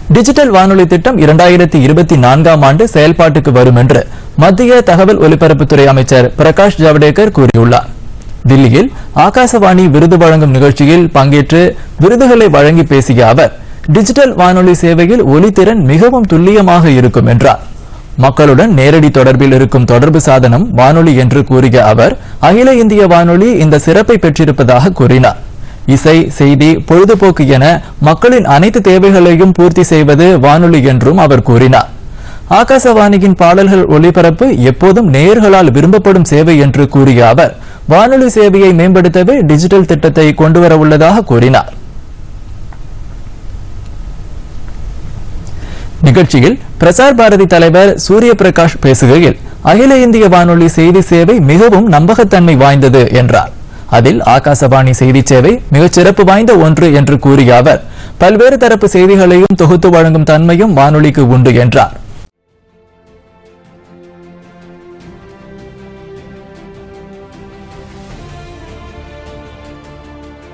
digital வானொலி திட்டம் இரண்டாயிரத்தி இருபத்தி நான்காம் ஆண்டு செயல்பாட்டுக்கு வரும் என்று மத்திய தகவல் ஒலிபரப்புத்துறை அமைச்சர் பிரகாஷ் ஜவடேகர் கூறியுள்ளார் தில்லியில் ஆகாசவாணி விருது வழங்கும் நிகழ்ச்சியில் பங்கேற்று விருதுகளை வழங்கி பேசிய அவர் டிஜிட்டல் வானொலி சேவையில் ஒலித்திறன் மிகவும் துல்லியமாக இருக்கும் என்றார் மக்களுடன் நேரடி தொடர்பில் இருக்கும் தொடர்பு சாதனம் வானொலி என்று கூறிய அவர் அகில இந்திய வானொலி இந்த சிறப்பை பெற்றிருப்பதாக கூறினார் இசை செய்தி பொழுதுபோக்கு என மக்களின் அனைத்து தேவைகளையும் பூர்த்தி செய்வது வானொலி என்றும் அவர் கூறினார் ஆகாசவாணியின் பாடல்கள் ஒலிபரப்பு எப்போதும் நேயர்களால் விரும்பப்படும் சேவை என்று கூறிய அவர் வானொலி சேவையை மேம்படுத்தவே டிஜிட்டல் திட்டத்தை கொண்டுவர உள்ளதாக கூறினார் நிகழ்ச்சியில் பிரசார் பாரதி தலைவர் சூரிய பிரகாஷ் பேசுகையில் அகில இந்திய வானொலி செய்தி சேவை மிகவும் நம்பகத்தன்மை வாய்ந்தது என்றார் அதில் ஆகாசவாணி செய்தி சேவை மிகச் சிறப்பு வாய்ந்த ஒன்று என்று கூறிய அவர் பல்வேறு தரப்பு செய்திகளையும் தொகுத்து வழங்கும் தன்மையும் வானொலிக்கு உண்டு என்றார்